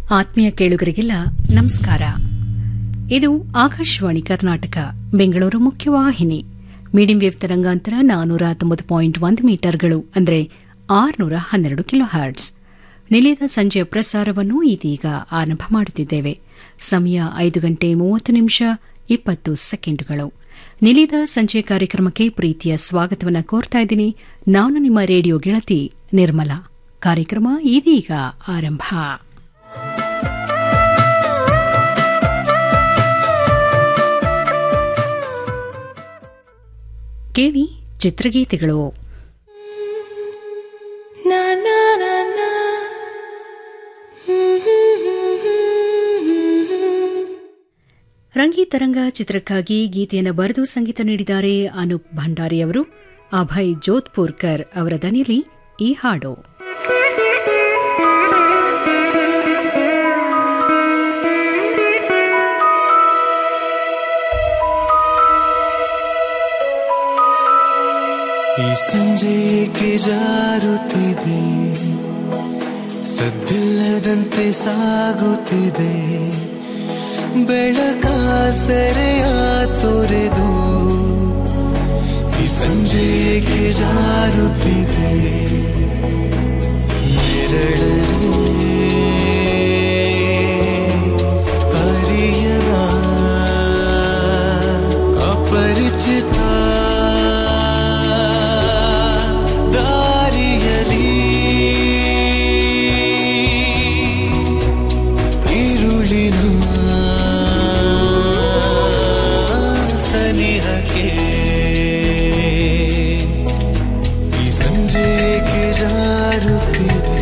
ಆತ್ಮೀಯ ಕೇಳುಗರಿಗೆಲ್ಲ ನಮಸ್ಕಾರ ಇದು ಆಕಾಶವಾಣಿ ಕರ್ನಾಟಕ ಬೆಂಗಳೂರು ಮುಖ್ಯವಾಹಿನಿ ಮೀಡಿಯಂ ವೇವ್ ತರಂಗಾಂತರ ನಾನೂರ ತೊಂಬತ್ತು ಪಾಯಿಂಟ್ ಒಂದು ಮೀಟರ್ಗಳು ಅಂದರೆ ಆರುನೂರ ಹನ್ನೆರಡು ಕಿಲೋ ಹರ್ಟ್ಸ್ ನಿಲಯದ ಸಂಜೆಯ ಪ್ರಸಾರವನ್ನು ಇದೀಗ ಆರಂಭ ಮಾಡುತ್ತಿದ್ದೇವೆ ಸಮಯ ಐದು ಗಂಟೆ ಮೂವತ್ತು ನಿಮಿಷ ಇಪ್ಪತ್ತು ಸೆಕೆಂಡುಗಳು ನಿಲಯದ ಸಂಜೆ ಕಾರ್ಯಕ್ರಮಕ್ಕೆ ಪ್ರೀತಿಯ ಸ್ವಾಗತವನ್ನು ಕೋರ್ತಾ ಇದ್ದೀನಿ ನಾನು ನಿಮ್ಮ ರೇಡಿಯೋ ಗೆಳತಿ ನಿರ್ಮಲಾ ಕಾರ್ಯಕ್ರಮ ಇದೀಗ ಆರಂಭ ಕೇಳಿ ಚಿತ್ರಗೀತೆಗಳು Na na na na. ರಂಗೀತರಂಗ ಚಿತ್ರಕ್ಕಾಗಿ ಗೀತೆಯನ್ನು ಬರೆದು ಸಂಗೀತ ನೀಡಿದ್ದಾರೆ ಅನೂಪ್ ಭಂಡಾರಿ ಅವರು ಅಭಯ್ ಜೋಧ್ಪುರ್ಕರ್ ಅವರ ದನಿಯಲ್ಲಿ ಈ ಹಾಡು ಈ ಸಂಜೆಗೆ ಜಾರುತ್ತಿದೆ ಸದ್ದಿಲ್ಲದಂತೆ ಸಾಗುತ್ತಿದೆ ಬೆಳಕ ಸೆರೆಯ ತೊರೆದು ಈ ಸಂಜೆಗೆ ಜಾರುತ್ತಿದೆ ನೆರಳರೆ ಅರಿಯದ ಅಪರಿಚಿತ ದಾರಿಯಲಿ ಈರುಳಿನ ಸನಿಹಕ್ಕೆ ಈ ಸಂಜೆಗೆ ಜಾರುತ್ತಿದೆ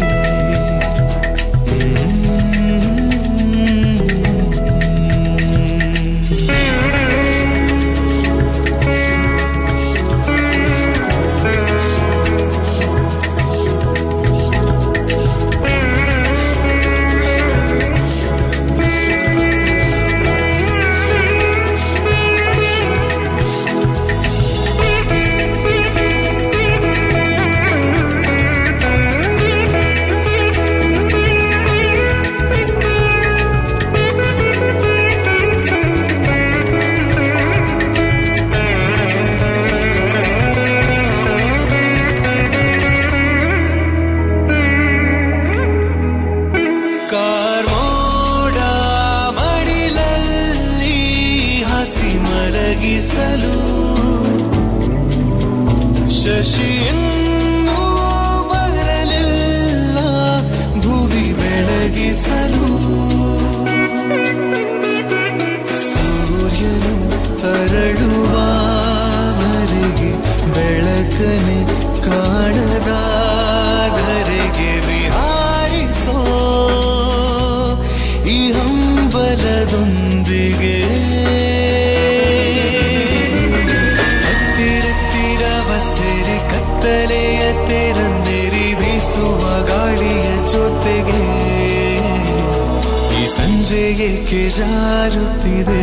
ಕಾರ್ಮೋಡ ಮಡಿಲಲ್ಲಿ ಹಸಿ ಮಲಗಿಸಲು ಶಶಿಯನ್ನು ಬರಲಿಲ್ಲ ಭುವಿ ಬೆಳಗಿಸಲು ಸೂರ್ಯನು ಅರಳುವವರೆಗೆ ಬೆಳಕನೆ ಕಾಣದಾದರೆಗೆ ವಿಹಾರಿಸೋ ಈ ಹಂಬಲದೊಂದಿಗೆ ಹತ್ತಿರತ್ತಿರವ ಸೇರಿ ಕತ್ತಲೆಯ ತೆರಂದೇರಿ ಬೀಸುವ ಗಾಳಿಯ ಜೊತೆಗೆ ಈ ಸಂಜೆ ಏಕೆ ಜಾರುತ್ತಿದೆ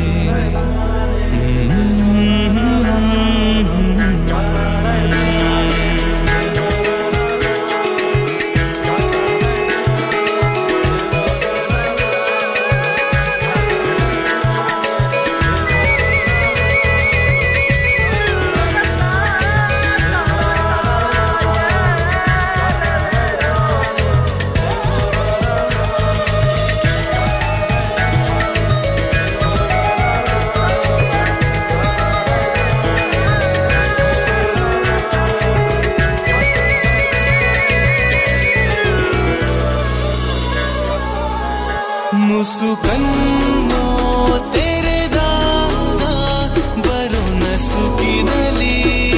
ಮುಸುಕನ್ನೋ ತೆರೆದಾಗ ಬರು ನಸುಕಿನಲಿ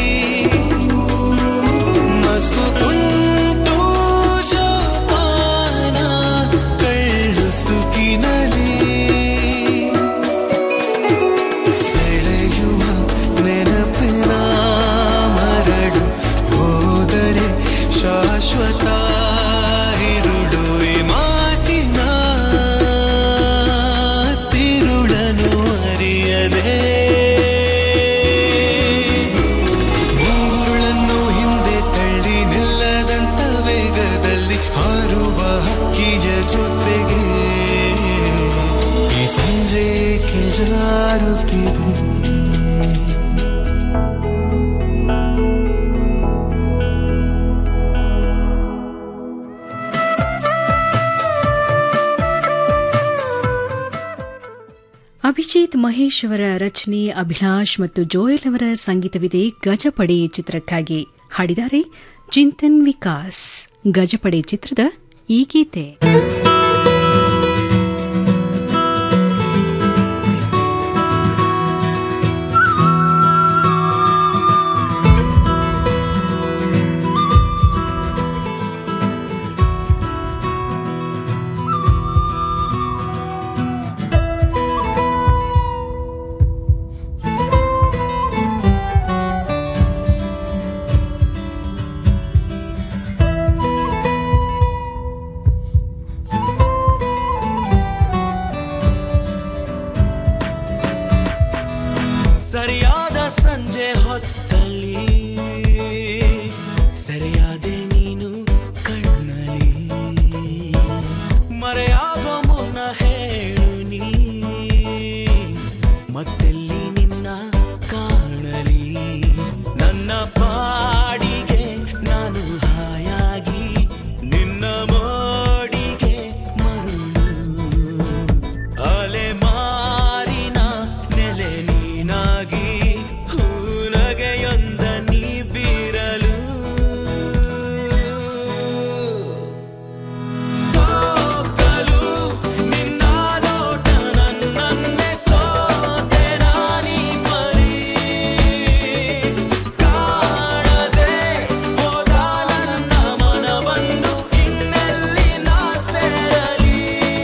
ಮಸುಕುಂಟು ಜೋಪಾನ ಕಳ್ಳು ಸುಕಿನಲಿ ಸೆಳೆಯುವ ನೆನಪಿನ ಮರಳು ಹೋದರೆ ಶಾಶ್ವತ ಇರುಳು ಈ ಮಾತಿನ ತಿರುಳನು ಜಾರುತ್ತಿದೆ ಅಭಿಜಿತ್ ಮಹೇಶ್ ಅವರ ರಚನೆ ಅಭಿಲಾಷ್ ಮತ್ತು ಜೋಯಲ್ ಅವರ ಸಂಗೀತವಿದೆ ಗಜಪಡೆ ಚಿತ್ರಕ್ಕಾಗಿ ಹಾಡಿದ್ದಾರೆ ಚಿಂತನ್ ವಿಕಾಸ್ ಗಜಪಡೆ ಚಿತ್ರದ ಈ ಗೀತೆ ಸರಿಯಾದ ಸಂಜೆ ಹೊತ್ತಲ್ಲಿ ಸರಿಯಾದೆ ನೀನು ಕಣ್ಣಲ್ಲಿ ಮರೆಯಾಗೋ ಮುನ್ನ ಹೇಳು ನೀ ಮತ್ತೆಲ್ಲಿ ನಿನ್ನ ಕಾಣಲಿ ನನ್ನ ಪಾಡಿಗೆ ನಾನು ಹಾಯಾಗಿ ನಿನ್ನ ಮೋಡಿಗೆ ಮರುಳು ಅಲೆ ಮಾರಿನ ನೆಲೆ ನೀನಾಗಿ ಹೂನಗೆಯೊಂದ ನೀ ಬೀರಲು ಸೋಕಲು ನಿನ್ನ ನೋಟ ನನ್ನನ್ನೇ ಸೋತೆ ನಾನೀ ಮರಿ ಕಾಣದೆ ಹೋದ ನನ್ನ ಮನವನ್ನು ಇನ್ನೆಲ್ಲಿ ನಾ ಸೇರಲಿ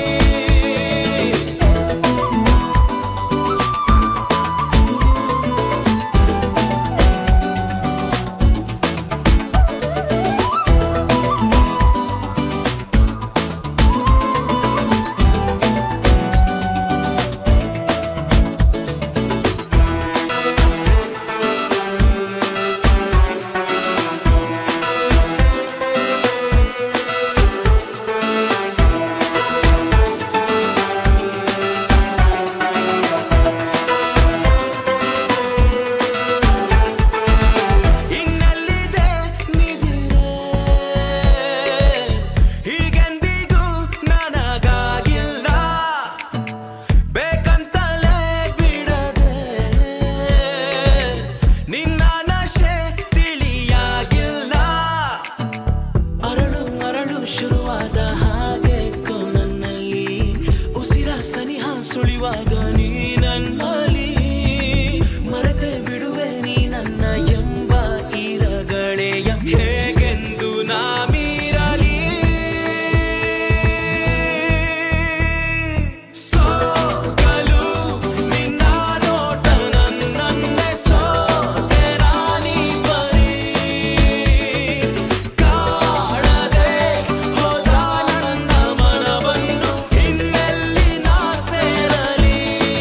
ಇನ್ನೆಲ್ಲಿದೆ ನಿಧಿರೆ ಹೀಗೆಂದಿಗೂ ನನಗಾಗಿಲ್ಲ ಬೇಕಂತಲೇ ಬಿಡದೆ ನಿನ್ನ ನಶೆ ತಿಳಿಯಾಗಿಲ್ಲ ಅರಳು ಮರಳು ಶುರುವಾದ ಹಾಗೆ ಕೋನನ್ನಲ್ಲಿ ಉಸಿರ ಸನಿಹ ಸುಳಿವಾಗ ನೀ ನನ್ನಲ್ಲಿ ಮರೆತೆ ಬಿಡುವೆ ನೀ ನನ್ನ ಎಂಬ ಇರಗಳೆಯ ಹೇಗೆಂದು ನಾ ಮೀರಲಿ ಸೋಗಲು ನಿನ್ನ ನೋಟ ನನ್ನನ್ನೇ ಸೋತೆ ರಾಣಿ ಬರೀ ಕಾಣದೆ ಹೋದ ನನ್ನ ಮನವನ್ನು ಇನ್ನೆಲ್ಲಿ ನಾ ಸೇರಲಿ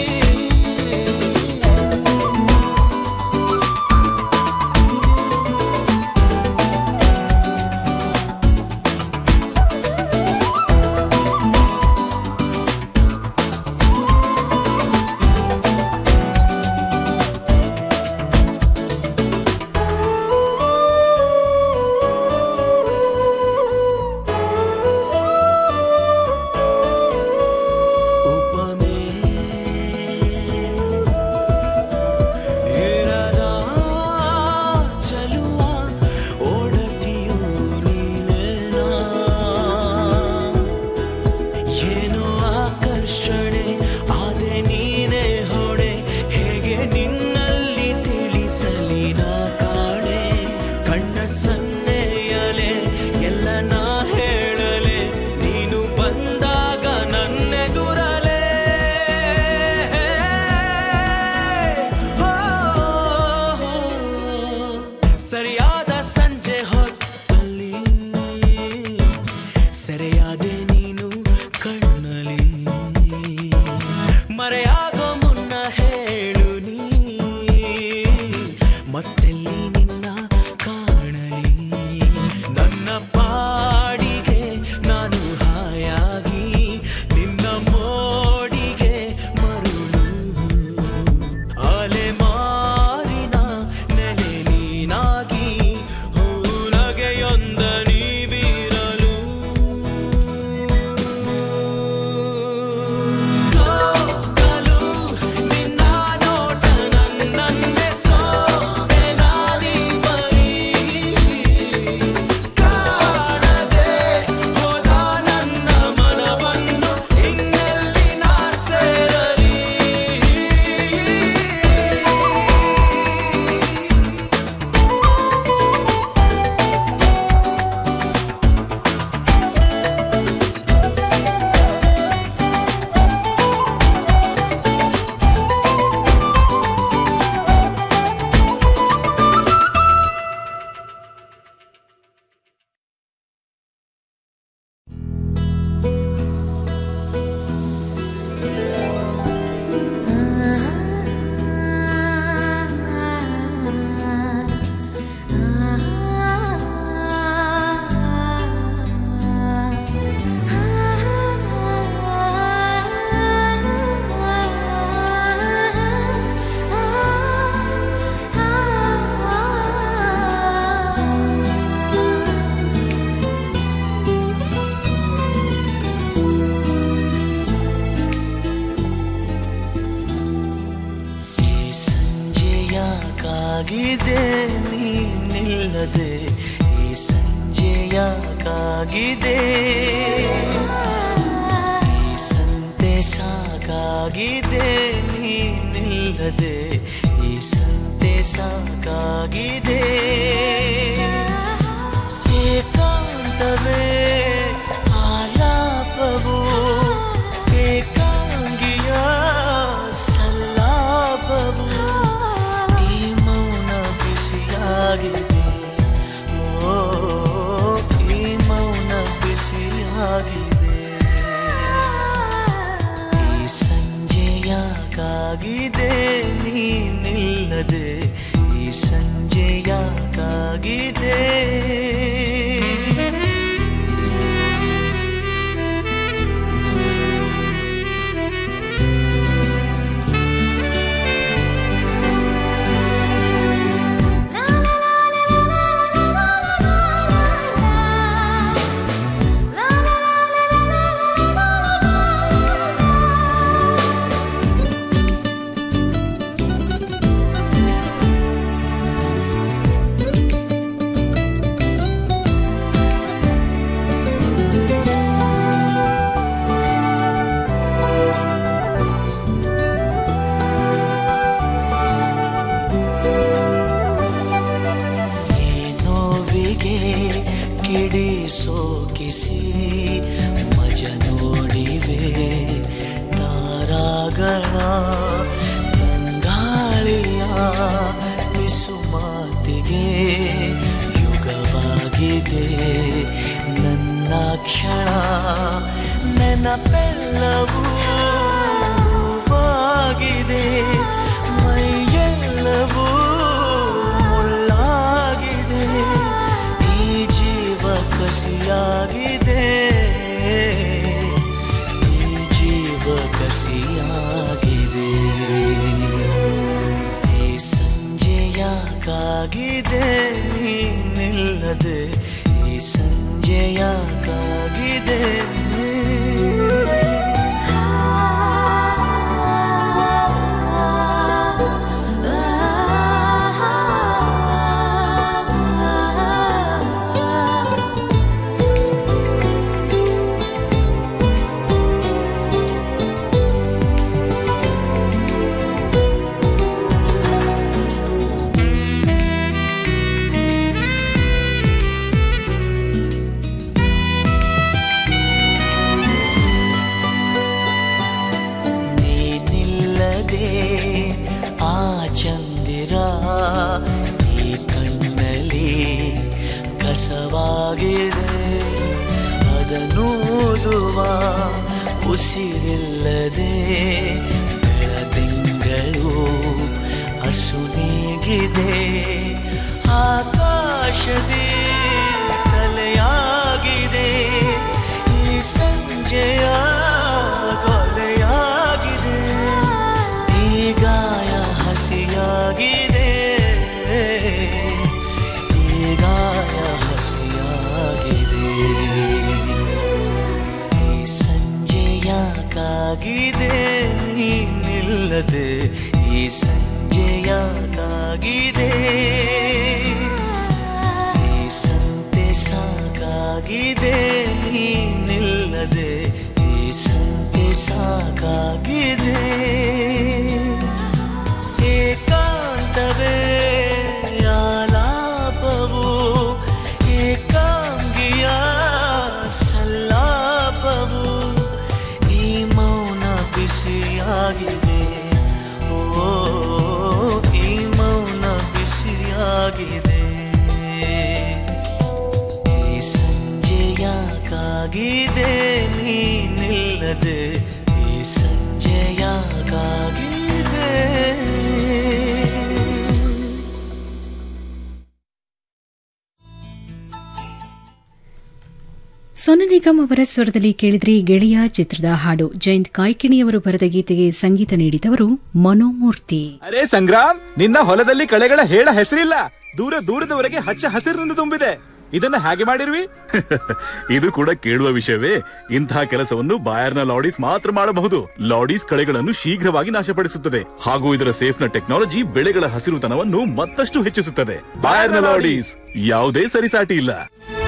ಕಾಗಿದೆ ನೀನಿಲ್ಲದೆ ಈ ಸಂಜೆಯ ಕಾಗಿದೆ ಈ ಸಂತೆ ಸಾಕಾಗಿದೆ ನೀನಿಲ್ಲದೆ ಈ ಸಂತೆ ಸಾಕಾಗಿದೆ ಏಕಾಂತವೇ ಆಲಾಪವು ಏಕಾಂಗಿಯ ಸಲ್ಲಾಪವು ಈ ಮೌನ ಬಿಸಿಯಾಗಿದೆ ಓ ಈ ಮೌನ ಬಿಸಿಯಾಗಿದೆ ಈ ಸಂಜೆಯಾಕಾಗಿದೆ ನೀನಿಲ್ಲದೆ ಈ ಸಂಜೆಯಾಕಾಗಿದೆ ಈ ನೋವಿಗೆ ಕಿಡಿ ಸೋಕಿಸಿ ಮಜ ನೋಡಿವೆ ತಾರಾಗಳ ತಂಗಾಳಿಯ ಪಿಸು ಮಾತಿಗೆ ಯುಗವಾಗಿದೆ ನನ್ನ ಕ್ಷಣ ನೆನಪೆಲ್ಲವೂ ಹೂವಾಗಿದೆ ಮೈಯೆಲ್ಲವೂ ಮುಳ್ಳಾಗಿದೆ ಈ ಜೀವ ಕಸಿಯಾಗಿದೆ ಈ ಜೀವ ಕಸಿಯಾಗಿದೆ ಈ ಸಂಜೆಯಾಕಾಗಿದೆ ನೀನಿಲ್ಲದೆ ಈ ಸಂಜೆಯಾಕಾಗಿದೆ ನೀನಿಲ್ಲದೆ ಆ ಚಂದಿರ ಈ ಕಣ್ಣಲ್ಲಿ ಕಸವಾಗಿದೆ ಅದನ್ನೂದುವ ಉಸಿರಿಲ್ಲದೆ ಬೆಳದಿಂಗಳು ಅಸುನೀಗಿದೆ ಆಕಾಶದಿ ಕಲೆಯಾಗಿದೆ ಈ ಸಂಜೆಯ ಕೊಲೆಯಾಗಿದೆ ಈ ಗಾಯ ಹಸಿಯಾಗಿದೆ ಈ ಗಾಯ ಹಸಿಯಾಗಿದೆ ಈ ಸಂಜೆಯಾಕಾಗಿದೆ ನೀನಿಲ್ಲದೆ ಈ ಸಂಜೆಯಾಕಾಗಿದೆ ಈ ಸಂತೆ ಸಾಕಾಗಿದೆ ನೀನಿಲ್ಲದೆ ಈ ಸಂತೆ ಸಾಕಾಗಿದೆ ಏಕಾಂತವೇ ಆಲಾಪವು ಏಕಾಂಗಿಯ ಸಲ್ಲಾಪವು ಈ ಮೌನ ಬಿಸಿಯಾಗಿದೆ ಓ ಈ ಮೌನ ಬಿಸಿಯಾಗಿದೆ ಈ ಸಂಜೆಯಾಕಾಗಿದೆ ನೀನಿಲ್ಲದೆ ಈ ಸಂಜೆಯಾಕಾಗಿದೆ ಸೋನು ನಿಗಮ್ ಅವರ ಸ್ವರದಲ್ಲಿ ಕೇಳಿದ್ರಿ ಗೆಳೆಯ ಚಿತ್ರದ ಹಾಡು ಜಯಂತ್ ಕಾಯ್ಕಿಣಿಯವರು ಬರೆದ ಗೀತೆಗೆ ಸಂಗೀತ ನೀಡಿದವರು ಮನೋಮೂರ್ತಿ ಅರೆ ಸಂಗ್ರಾಮ್ ನಿನ್ನ ಹೊಲದಲ್ಲಿ ಕಳೆಗಳ ಹೇಳ ಹೆಸರಿಲ್ಲ ದೂರ ದೂರದವರೆಗೆ ಹಚ್ಚ ಹಸಿರಿನಿಂದ ತುಂಬಿದೆ ಇದನ್ನ ಹೇಗೆ ಮಾಡಿರ್ವಿ ಇದು ಕೂಡ ಕೇಳುವ ವಿಷಯವೇ ಇಂತಹ ಕೆಲಸವನ್ನು ಬಾಯರ್ನ ಲಾಡೀಸ್ ಮಾತ್ರ ಮಾಡಬಹುದು ಲಾಡೀಸ್ ಕಳೆಗಳನ್ನು ಶೀಘ್ರವಾಗಿ ನಾಶಪಡಿಸುತ್ತದೆ ಹಾಗೂ ಇದರ ಸೇಫ್ನ ಟೆಕ್ನಾಲಜಿ ಬೆಳೆಗಳ ಹಸಿರುತನವನ್ನು ಮತ್ತಷ್ಟು ಹೆಚ್ಚಿಸುತ್ತದೆ ಬಾಯರ್ನ ಲಾಡೀಸ್ ಯಾವುದೇ ಸರಿಸಾಟಿ ಇಲ್ಲ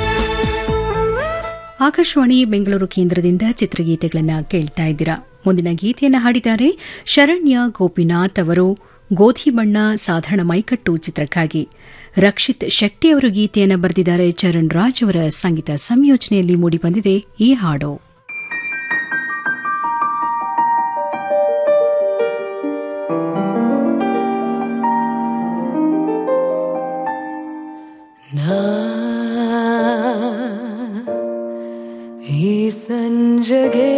ಆಕಾಶವಾಣಿ ಬೆಂಗಳೂರು ಕೇಂದ್ರದಿಂದ ಚಿತ್ರಗೀತೆಗಳನ್ನ ಕೇಳ್ತಾ ಇದ್ದೀರಾ ಮುಂದಿನ ಗೀತೆಯನ್ನು ಹಾಡಿದ್ದಾರೆ ಶರಣ್ಯ ಗೋಪಿನಾಥ್ ಅವರು ಗೋಧಿ ಬಣ್ಣ ಸಾಧಾರಣ ಮೈಕಟ್ಟು ಚಿತ್ರಕ್ಕಾಗಿ ರಕ್ಷಿತ್ ಶೆಟ್ಟಿ ಅವರು ಗೀತೆಯನ್ನು ಬರೆದಿದ್ದಾರೆ ಚರಣ್ ರಾಜ್ ಅವರ ಸಂಗೀತ ಸಂಯೋಜನೆಯಲ್ಲಿ ಮೂಡಿಬಂದಿದೆ ಈ ಹಾಡು ನಾ ಈ ಸಂಜಗೆ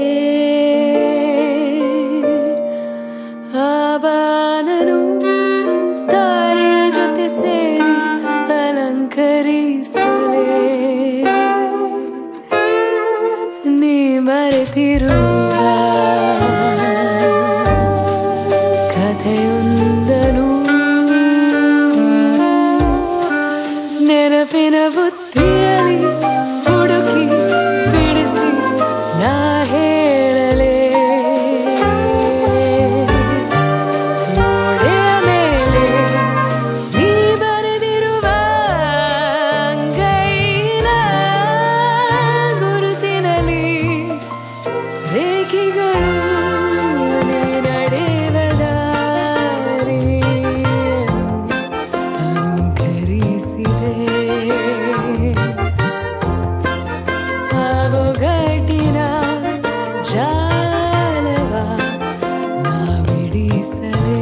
ಆಬಾನನು ತಾರೆಯ ಜೊತೆ ಸೇರಿ ಅಲಂಕರಿಸಲೇ ನೀ ಮರೆತಿರುವ ಕಥೆಯೊಂದನು ನೆನಪಿನ ಬುದ್ಧಿಯಲ್ಲಿ ಹುಡುಕಿ ಬಿಡಿಸಿ ನಾ ಹೇಳಲೇ ಗೋಡೆಯ ಮೇಲೆ ನೀ ಬರೆದಿರುವ ಅಂಗೈನ ಗುರುತಿನಲ್ಲಿ ರೇಖೆಗಳು ನೀ ನಡೆವ ದಾರಿಯನ್ನು ಅನುಕರಿಸಿದೆ ಅವಘಟಿನ ಜಾಲವ ನಾ ಬಿಡಿಸಲೇ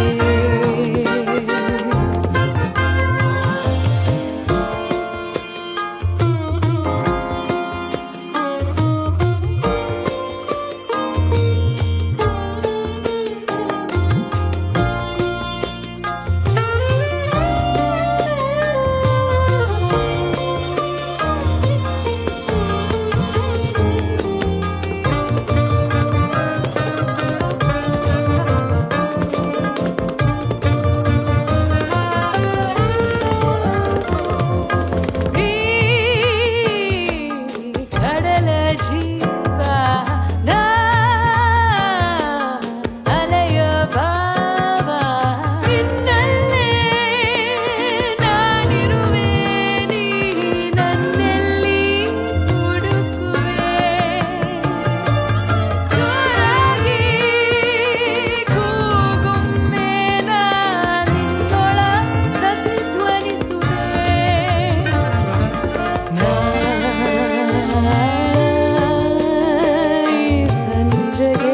ಈ ಕಡಲ ಜೀವ ನಾ ಅಲೆಯ ಭಾವ ನಿನ್ನಲ್ಲೇ ನಾನಿರುವೆ ನೀ ನನ್ನಲ್ಲಿ ಹುಡುಕುವೆ ಜೋರಾಗಿ ಕೂಗುಮ್ಮೆ ನಾ ನಿನ್ನೊಳ ಪ್ರತಿಧ್ವನಿಸುವೆ ಈ ಸಂಜೆಗೆ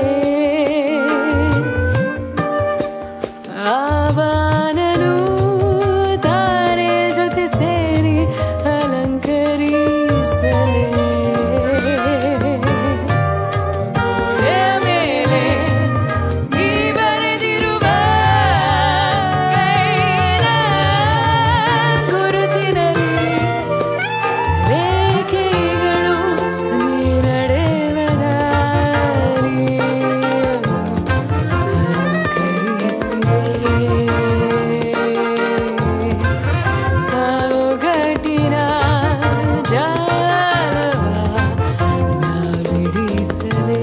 ಆಬಾನನು ತಾರೆ ಜೊತೆ ಸೇರಿ ಅಲಂಕರಿಸಲೇ ಗೋಡೆಯ ಮೇಲೆ ನೀ ಬರೆದಿರುವ ಕೈನ ಗುರುತಿನಲ್ಲಿ ರೇಖೆಗಳು ನೀ ನಡೆವ ದಾರಿಯನ್ನು ಅನುಕರಿಸಿದೆ ಅವಘಟಿನ ಜಾಲವ ನಾ ಬಿಡಿಸಲೇ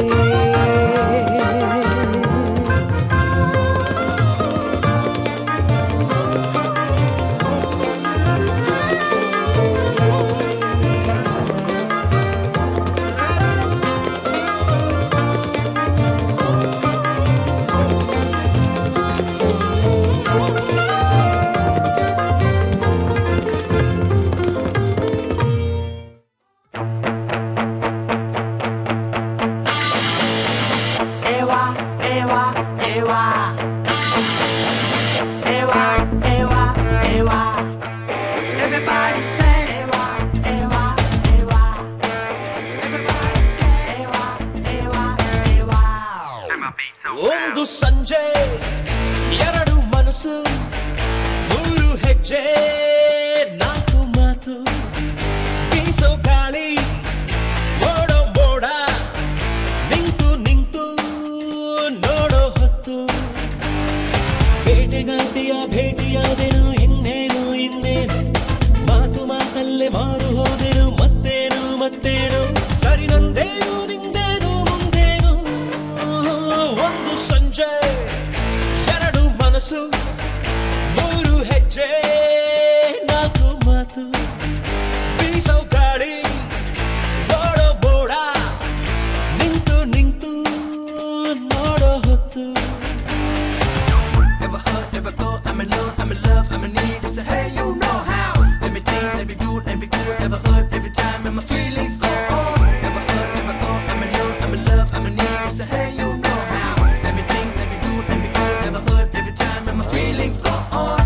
Ewa, Ewa, Ewa. Ewa, Ewa, Ewa. Everybody say Ewa, Ewa, Ewa. Everybody say Ewa, Ewa, Ewa. ಒಂದು ಸಂಜೆ ಎರಡು ಮನಸ್ಸು ಮೂರು ಹೆಜ್ಜೆ ನಾಲ್ಕು ಮಾತು ಬೀಸೋ ಗಾಳಿ ಓಡೋ ಮೋಡ ನಿಂತು ನಿಂತು ನೋಡೋ ಹೊತ್ತು ಬೇಟೆಗಾತಿಯ ಭೇಟಿಯಾದೆನು ಇನ್ನೇನು ಇನ್ನೇನು ಮಾತು ಮಾತಲ್ಲೇ ಮಾರು ಸಂಜೆ ಎರಡು ಮನಸ್ಸು ಮೂರು ಹೆಜ್ಜೆ ನಾಲ್ಕು ಮಾತು ಬೀಸೋ ಗಾಳಿ ನೋಡೋ ಬೋಡ ನಿಂತು ನಿಂತು ನೋಡೋ ಹೊತ್ತು Ever hurt, ever go, I'm in love, I'm in love, I'm in need. It's a hey, you know how. Let me think, let me do, let me cool. Ever hurt, every time, and my feelings go on. Ever hurt, ever go, I'm in love, I'm in love, I'm in need. It's a hey, you know how. Let me think, let me do, let me cool. Ever hurt, every time, and my feelings go on.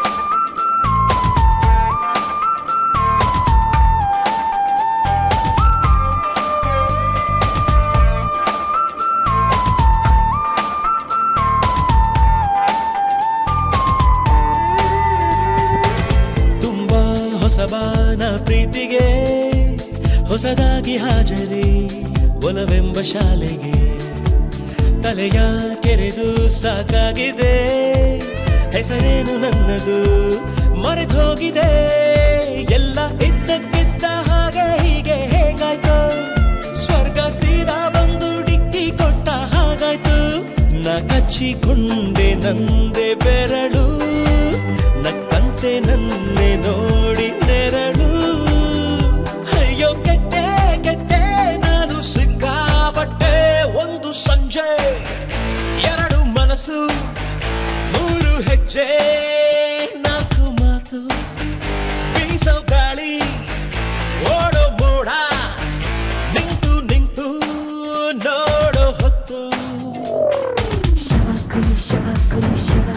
ತುಂಬಾ ಹೊಸಬಾನ ಪ್ರೀತಿಗೆ ಹೊಸದಾಗಿ ಹಾಜರಿ ಒಲವೆಂಬ ಶಾಲೆಗೆ ತಲೆಯ ಕೆರೆದು ಸಾಕಾಗಿದೆ ಹೆಸರೇನು ನನ್ನದು ಮರೆತು ಹೋಗಿದೆ ಎಲ್ಲ ಇದ್ದಕ್ಕಿದ್ದ ಹಾಗೆ ಹೀಗೆ ಹೇಗಾಯ್ತು ಸ್ವರ್ಗ ಸೀದಾ ಬಂದು ಡಿಕ್ಕಿ ಕೊಟ್ಟ ಹಾಗಾಯ್ತು ನಾ ಕಚ್ಚಿಕೊಂಡೆ ನಂದೆ ಬೆರಳು ನಕ್ಕಂತೆ ನನ್ನೆ ನೋಡಿ ನೆರಳು ಅಯ್ಯೋ ಕೆಟ್ಟೆ ಕೆಟ್ಟೆ ನಾನು ಸಿಕ್ಕಾಪಟ್ಟೆ ಒಂದು ಸಂಜೆ ಎರಡು ಮನಸ್ಸು ಮೂರು ಹೆಜ್ಜೆ ನಾಲ್ಕು ಮಾತು ಬೀಸೋ ಗಾಳಿ ಓಡೋ ಮೋಡ ನಿಂತು ನಿಂತು ನೋಡೋ ಹೊತ್ತು Shabakuli shabakuli shaba.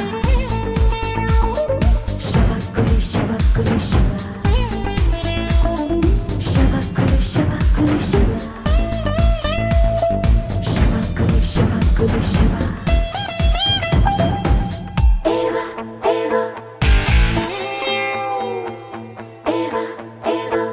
Shabakuli shabakuli shaba. Shabakuli shabakuli shaba. Shabakuli shabakuli shaba. Eva, Eva. Eva, Eva.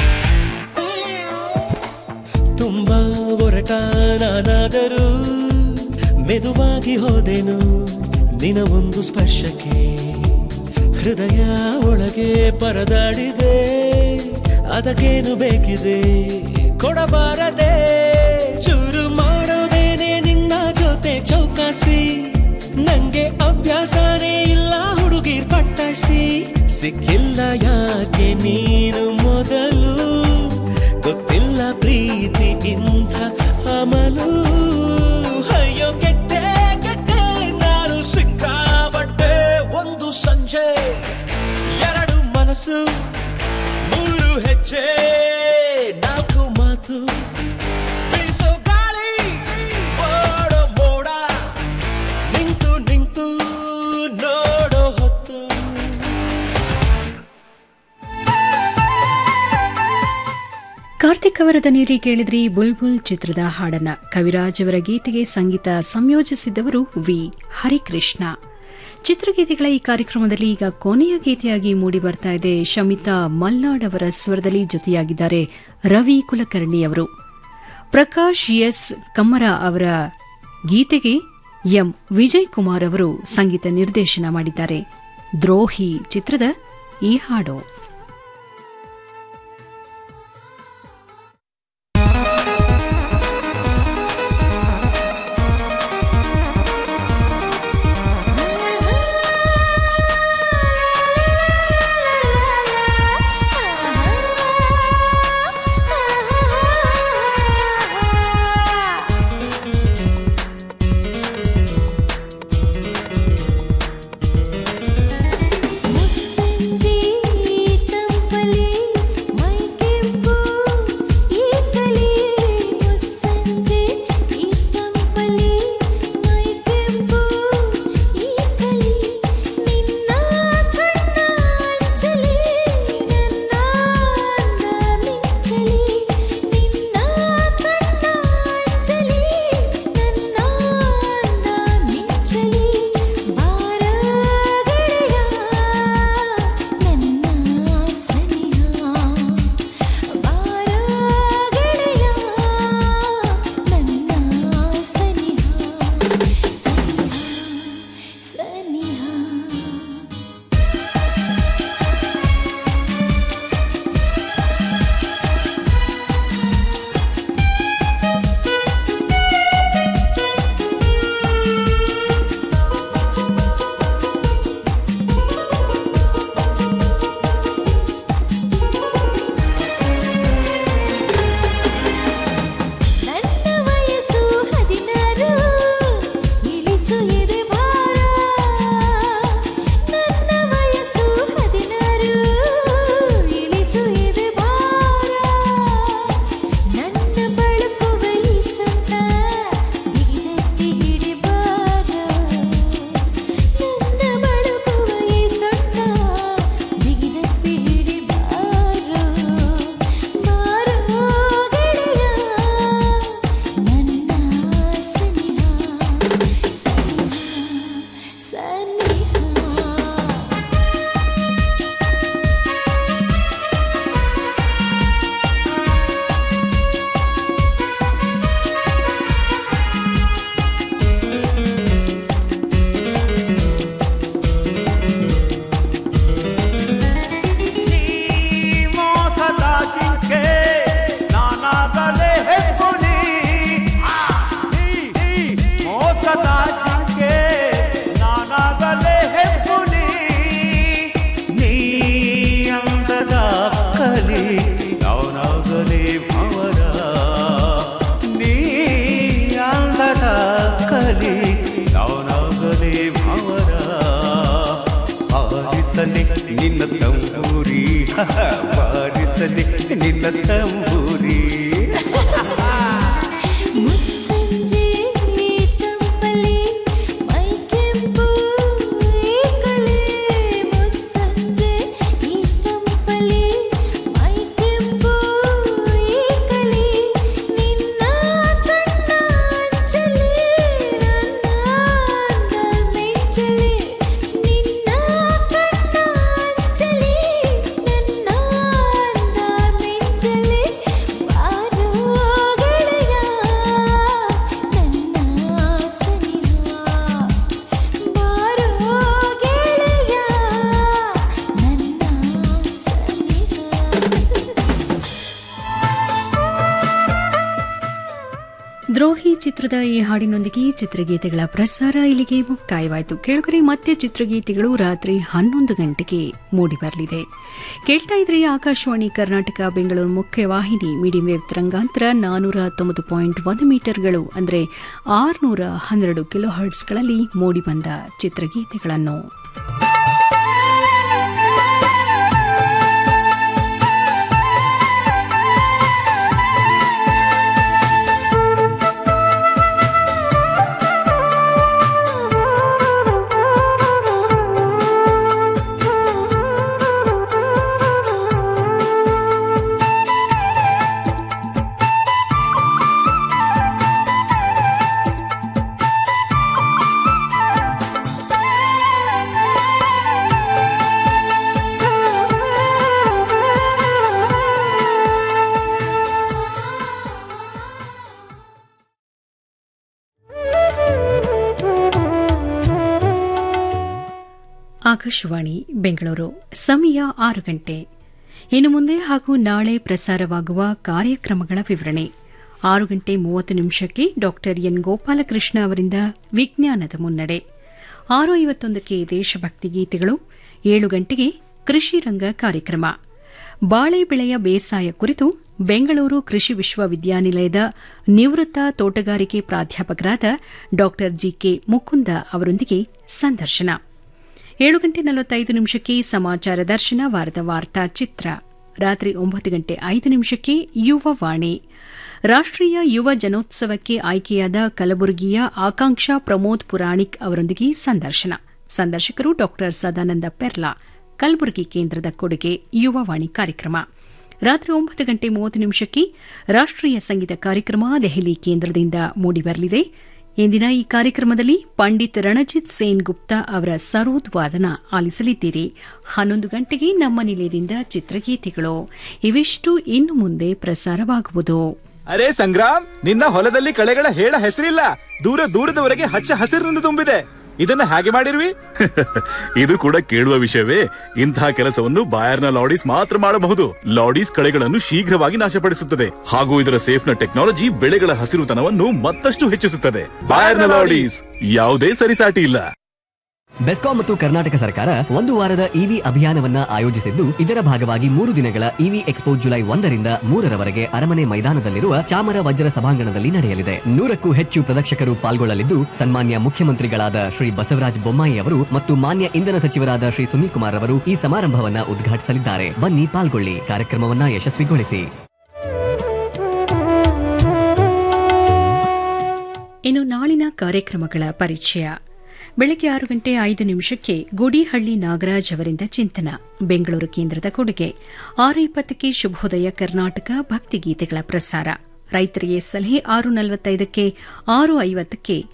ತುಂಬಾ ಒರಟ ನಾನಾದರೂ ಮೆದುವಾಗಿ ಹೋದೆನು ನಿನ ಒಂದು ಸ್ಪರ್ಶಕ್ಕೆ ಹೃದಯ ಒಳಗೆ ಪರದಾಡಿದೆ ಅದಕ್ಕೇನು ಬೇಕಿದೆ ಕೊಡಬಾರದೆ ಚೂರು ಮಾಡೋದೇನೆ ನಿನ್ನ ಜೊತೆ ಚೌಕಾಸಿ ನಂಗೆ ಅಭ್ಯಾಸನೇ ಇಲ್ಲ ಹುಡುಗಿರ್ ಪಟ್ಟಾಸಿ ಸಿಕ್ಕಿಲ್ಲ ಯಾಕೆ ನೀನು ಮೊದಲು ಗೊತ್ತಿಲ್ಲ ಪ್ರೀತಿ ಇಂಥ ಅಮಲು ಅಯ್ಯೋ ಕೆಟ್ಟೆ ಕೆಟ್ಟೆ ನಾನು ಸಿಕ್ಕಾಬಟ್ಟೆ ಒಂದು ಸಂಜೆ ಎರಡು ಮನಸ್ಸು ಮೂರು ಹೆಜ್ಜೆ ನಾಲ್ಕು ಮಾತು ಬೀಸೋ ಗಾಳಿ ಓಡೋ ಮೋಡ ನಿಂತು ನಿಂತು ನೋಡೋ ಹೊತ್ತು ಕಾರ್ತಿಕ್ ಅವರ ದನಿಯಲ್ಲಿ ಕೇಳಿದ್ರಿ ಬುಲ್ಬುಲ್ ಚಿತ್ರದ ಹಾಡನ್ನ ಕವಿರಾಜ್ ಅವರ ಗೀತೆಗೆ ಸಂಗೀತ ಸಂಯೋಜಿಸಿದವರು ವಿ ಹರಿಕೃಷ್ಣ ಚಿತ್ರಗೀತೆಗಳ ಈ ಕಾರ್ಯಕ್ರಮದಲ್ಲಿ ಈಗ ಕೊನೆಯ ಗೀತೆಯಾಗಿ ಮೂಡಿ ಬರ್ತಾ ಇದೆ ಶಮಿತಾ ಮಲ್ನಾಡ್ ಅವರ ಸ್ವರದಲ್ಲಿ ಜೊತೆಯಾಗಿದ್ದಾರೆ ರವಿ ಕುಲಕರ್ಣಿ ಅವರು ಪ್ರಕಾಶ್ ಎಸ್ ಕಮ್ಮರ ಅವರ ಗೀತೆಗೆ ಎಂ ವಿಜಯ್ ಕುಮಾರ್ ಅವರು ಸಂಗೀತ ನಿರ್ದೇಶನ ಮಾಡಿದ್ದಾರೆ ದ್ರೋಹಿ ಚಿತ್ರದ ಈ ಹಾಡು ಮುಸ್ಸಂಜೆ ಕಲಿ ನಾನಾಗಲೇ ಭಾವರ ಆರಿಸಲಿ ನಿನ್ನ ತಂಬೂರಿ ಬಾರಿಸಲಿ ನಿನ್ನ ತಂಬೂರಿ ಮುಸ್ಸಂಜೆ ತಂಪಲಿ ಮೈ ಕೆಂಪು ಏಕಲೆ ಮುಸ್ಸಂಜೆ ಈ ತಂಪಲಿ ಮೈ ಕೆಂಪು ಏಕಲೆ ನಿನ್ನ ಕಣ್ಣ ಅಂಚಲಿ ನನ್ನ ಅಂದ ಮೆಂಚಲಿ ನಿನ್ನ ಕಣ್ಣ ಅಂಚಲಿ ನನ್ನ ಅಂದ ಮೆಂಚಲಿ ಬಾರೋ ಗೆಳೆಯ ನನ್ನ ಸನಿಹ ಬಾರೋ ಗೆಳೆಯ ನನ್ನ ಸನಿಹ ದ್ರೋಹಿ ಚಿತ್ರದ ಈ ಹಾಡಿನೊಂದಿಗೆ ಚಿತ್ರಗೀತೆಗಳ ಪ್ರಸಾರ ಇಲ್ಲಿಗೆ ಮುಕ್ತಾಯವಾಯಿತು ಕೇಳುಗರೆ ಮತ್ತೆ ಚಿತ್ರಗೀತೆಗಳು ರಾತ್ರಿ ಹನ್ನೊಂದು ಗಂಟೆಗೆ ಮೂಡಿಬರಲಿದೆ ಕೇಳ್ತಾ ಇದ್ರಿ ಆಕಾಶವಾಣಿ ಕರ್ನಾಟಕ ಬೆಂಗಳೂರು ಮುಖ್ಯವಾಹಿನಿ ಮೀಡಿಯಂ ವೇವ್ ತರಂಗಾಂತರ ನಾನೂರ ಹತ್ತೊಂಬತ್ತು ಪಾಯಿಂಟ್ ಒಂದು ಮೀಟರ್ಗಳು ಅಂದರೆ ಆರುನೂರ ಹನ್ನೆರಡು ಕಿಲೋ ಹರ್ಟ್ಸ್ಗಳಲ್ಲಿ ಮೂಡಿಬಂದ ಚಿತ್ರಗೀತೆಗಳನ್ನು ಆಕಾಶವಾಣಿ ಬೆಂಗಳೂರು ಸಮಯ ಆರು ಗಂಟೆ ಇನ್ನು ಮುಂದೆ ಹಾಗೂ ನಾಳೆ ಪ್ರಸಾರವಾಗುವ ಕಾರ್ಯಕ್ರಮಗಳ ವಿವರಣೆ ಆರು ಗಂಟೆ ಮೂವತ್ತು ನಿಮಿಷಕ್ಕೆ ಡಾಕ್ಟರ್ ಎನ್ ಗೋಪಾಲಕೃಷ್ಣ ಅವರಿಂದ ವಿಜ್ಞಾನದ ಮುನ್ನಡೆ ಆರು ಐವತ್ತೊಂದಕ್ಕೆ ದೇಶಭಕ್ತಿ ಗೀತೆಗಳು ಏಳು ಗಂಟೆಗೆ ಕೃಷಿ ರಂಗ ಕಾರ್ಯಕ್ರಮ ಬಾಳೆ ಬೆಳೆಯ ಬೇಸಾಯ ಕುರಿತು ಬೆಂಗಳೂರು ಕೃಷಿ ವಿಶ್ವವಿದ್ಯಾನಿಲಯದ ನಿವೃತ್ತ ತೋಟಗಾರಿಕೆ ಪ್ರಾಧ್ಯಾಪಕರಾದ ಡಾಕ್ಟರ್ ಜಿಕೆ ಮುಕುಂದ ಅವರೊಂದಿಗೆ ಸಂದರ್ಶನ ಏಳು ಗಂಟೆ ನಲವತ್ತೈದು ನಿಮಿಷಕ್ಕೆ ಸಮಾಚಾರ ದರ್ಶನ ವಾರದ ವಾರ್ತಾ ಚಿತ್ರ ರಾತ್ರಿ ಒಂಬತ್ತು ಗಂಟೆ ಐದು ನಿಮಿಷಕ್ಕೆ ಯುವ ವಾಣಿ ರಾಷ್ಟ್ರೀಯ ಯುವ ಜನೋತ್ಸವಕ್ಕೆ ಆಯ್ಕೆಯಾದ ಕಲಬುರಗಿಯ ಆಕಾಂಕ್ಷಾ ಪ್ರಮೋದ್ ಪುರಾಣಿಕ್ ಅವರೊಂದಿಗೆ ಸಂದರ್ಶನ ಸಂದರ್ಶಕರು ಡಾ ಸದಾನಂದ ಪೆರ್ಲಾ ಕಲಬುರಗಿ ಕೇಂದ್ರದ ಕೊಡುಗೆ ಯುವವಾಣಿ ಕಾರ್ಯಕ್ರಮ ರಾತ್ರಿ ಒಂಬತ್ತು ಗಂಟೆ ಮೂವತ್ತು ನಿಮಿಷಕ್ಕೆ ರಾಷ್ಟ್ರೀಯ ಸಂಗೀತ ಕಾರ್ಯಕ್ರಮ ದೆಹಲಿ ಕೇಂದ್ರದಿಂದ ಮೂಡಿಬರಲಿದೆ ಇಂದಿನ ಈ ಕಾರ್ಯಕ್ರಮದಲ್ಲಿ ಪಂಡಿತ್ ರಣಜಿತ್ ಸೇನ್ ಗುಪ್ತಾ ಅವರ ಸರೋದ್ ವಾದನ ಆಲಿಸಲಿದ್ದೀರಿ ಹನ್ನೊಂದು ಗಂಟೆಗೆ ನಮ್ಮ ನಿಲಯದಿಂದ ಚಿತ್ರಗೀತೆಗಳು ಇವಿಷ್ಟು ಇನ್ನು ಮುಂದೆ ಪ್ರಸಾರವಾಗುವುದು ಅರೆ ಸಂಗ್ರಾಮ್ ನಿನ್ನ ಹೊಲದಲ್ಲಿ ಕಳೆಗಳ ಹೇಳ ಹೆಸರಿಲ್ಲ ದೂರ ದೂರದವರೆಗೆ ಹಚ್ಚ ಹಸಿರಿನಿಂದ ತುಂಬಿದೆ ಇದನ್ನ ಹಾಗೆ ಮಾಡಿರ್ವಿ ಇದು ಕೂಡ ಕೇಳುವ ವಿಷಯವೇ ಇಂತಹ ಕೆಲಸವನ್ನು ಬಾಯರ್ನ ಲಾಡೀಸ್ ಮಾತ್ರ ಮಾಡಬಹುದು ಲಾಡೀಸ್ ಕಳೆಗಳನ್ನು ಶೀಘ್ರವಾಗಿ ನಾಶಪಡಿಸುತ್ತದೆ ಹಾಗೂ ಇದರ ಸೇಫ್ನ ಟೆಕ್ನಾಲಜಿ ಬೆಳೆಗಳ ಹಸಿರುತನವನ್ನು ಮತ್ತಷ್ಟು ಹೆಚ್ಚಿಸುತ್ತದೆ ಬಾಯರ್ನ ಲಾಡೀಸ್ ಯಾವುದೇ ಸರಿಸಾಟಿ ಇಲ್ಲ ಬೆಸ್ಕಾಂ ಮತ್ತು ಕರ್ನಾಟಕ ಸರ್ಕಾರ ಒಂದು ವಾರದ ಇವಿ ಅಭಿಯಾನವನ್ನ ಆಯೋಜಿಸಿದ್ದು ಇದರ ಭಾಗವಾಗಿ ಮೂರು ದಿನಗಳ ಇವಿ ಎಕ್ಸ್ಪೋ ಜುಲೈ ಒಂದರಿಂದ ಮೂರರವರೆಗೆ ಅರಮನೆ ಮೈದಾನದಲ್ಲಿರುವ ಚಾಮರ ವಜ್ರ ಸಭಾಂಗಣದಲ್ಲಿ ನಡೆಯಲಿದೆ ನೂರಕ್ಕೂ ಹೆಚ್ಚು ಪ್ರದರ್ಶಕರು ಪಾಲ್ಗೊಳ್ಳಲಿದ್ದು ಸನ್ಮಾನ್ಯ ಮುಖ್ಯಮಂತ್ರಿಗಳಾದ ಶ್ರೀ ಬಸವರಾಜ ಬೊಮ್ಮಾಯಿ ಅವರು ಮತ್ತು ಮಾನ್ಯ ಇಂಧನ ಸಚಿವರಾದ ಶ್ರೀ ಸುನೀಲ್ ಕುಮಾರ್ ಅವರು ಈ ಸಮಾರಂಭವನ್ನ ಉದ್ಘಾಟಿಸಲಿದ್ದಾರೆ ಬನ್ನಿ ಪಾಲ್ಗೊಳ್ಳಿ ಕಾರ್ಯಕ್ರಮವನ್ನ ಯಶಸ್ವಿಗೊಳಿಸಿ ಇನ್ನು ನಾಳಿನ ಕಾರ್ಯಕ್ರಮಗಳ ಪರಿಚಯ ಬೆಳಗ್ಗೆ ಆರು ಗಂಟೆ ಐದು ನಿಮಿಷಕ್ಕೆ ಗುಡಿಹಳ್ಳಿ ನಾಗರಾಜ್ ಅವರಿಂದ ಚಿಂತನ ಬೆಂಗಳೂರು ಕೇಂದ್ರದ ಕೊಡುಗೆ ಆರು ಇಪ್ಪತ್ತಕ್ಕೆ ಶುಭೋದಯ ಕರ್ನಾಟಕ ಭಕ್ತಿಗೀತೆಗಳ ಪ್ರಸಾರ ರೈತರಿಗೆ ಸಲಹೆ ಆರು ನಲವತ್ತೈದಕ್ಕೆ ಆರು ಐವತ್ತಕ್ಕೆ